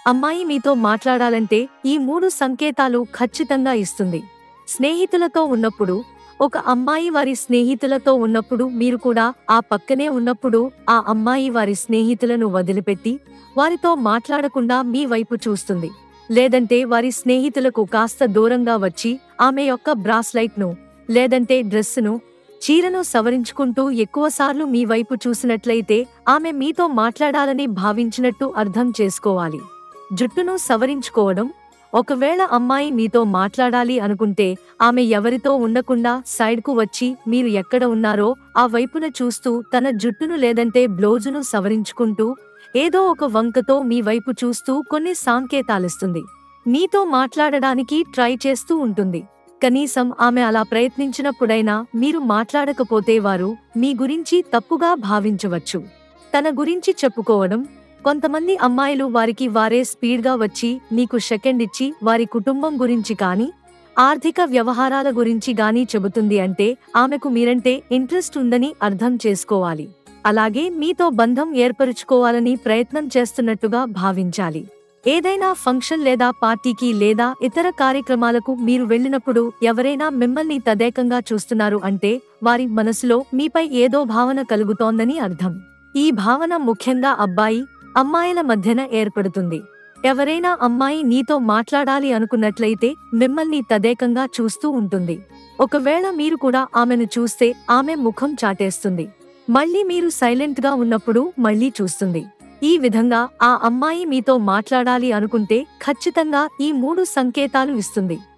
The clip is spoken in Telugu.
అమ్మాయి మీతో మాట్లాడాలంటే ఈ మూడు సంకేతాలు ఖచ్చితంగా ఇస్తుంది స్నేహితులతో ఉన్నప్పుడు ఒక అమ్మాయి వారి స్నేహితులతో ఉన్నప్పుడు మీరు కూడా ఆ పక్కనే ఉన్నప్పుడు ఆ అమ్మాయి వారి స్నేహితులను వదిలిపెట్టి వారితో మాట్లాడకుండా మీ వైపు చూస్తుంది లేదంటే వారి స్నేహితులకు కాస్త దూరంగా వచ్చి ఆమె యొక్క బ్రాస్లైట్ను లేదంటే డ్రెస్సును చీరను సవరించుకుంటూ ఎక్కువసార్లు మీ వైపు చూసినట్లయితే ఆమె మీతో మాట్లాడాలని భావించినట్టు అర్థం చేసుకోవాలి జుట్టును సవరించుకోవడం ఒకవేళ అమ్మాయి మీతో మాట్లాడాలి అనుకుంటే ఆమె ఎవరితో ఉండకుండా సైడ్కు వచ్చి మీరు ఎక్కడ ఉన్నారో ఆ వైపున చూస్తూ తన జుట్టును లేదంటే బ్లౌజును సవరించుకుంటూ ఏదో ఒక వంకతో మీ వైపు చూస్తూ కొన్ని సంకేతాలిస్తుంది మీతో మాట్లాడడానికి ట్రై చేస్తూ ఉంటుంది కనీసం ఆమె అలా ప్రయత్నించినప్పుడైనా మీరు మాట్లాడకపోతే వారు మీ గురించి తప్పుగా భావించవచ్చు తన గురించి చెప్పుకోవడం కొంతమంది అమ్మాయిలు వారికి వారే స్పీడ్గా వచ్చి మీకు సెకండ్ ఇచ్చి వారి కుటుంబం గురించి కానీ ఆర్థిక వ్యవహారాల గురించి గాని చెబుతుంది అంటే ఆమెకు మీరంటే ఇంట్రెస్ట్ ఉందని అర్థం చేసుకోవాలి అలాగే మీతో బంధం ఏర్పరుచుకోవాలని ప్రయత్నం చేస్తున్నట్టుగా భావించాలి ఏదైనా ఫంక్షన్ లేదా పార్టీకి లేదా ఇతర కార్యక్రమాలకు మీరు వెళ్ళినప్పుడు ఎవరైనా మిమ్మల్ని తదేకంగా చూస్తున్నారు అంటే వారి మనసులో మీపై ఏదో భావన కలుగుతోందని అర్థం ఈ భావన ముఖ్యంగా అబ్బాయి అమ్మాయిల మధ్యన ఏర్పడుతుంది ఎవరైనా అమ్మాయి నీతో మాట్లాడాలి అనుకున్నట్లయితే మిమ్మల్ని తదేకంగా చూస్తూ ఉంటుంది ఒకవేళ మీరు కూడా ఆమెను చూస్తే ఆమె ముఖం చాటేస్తుంది మళ్ళీ మీరు సైలెంట్ గా ఉన్నప్పుడు మళ్ళీ చూస్తుంది ఈ విధంగా ఆ అమ్మాయి మీతో మాట్లాడాలి అనుకుంటే ఖచ్చితంగా ఈ మూడు సంకేతాలు ఇస్తుంది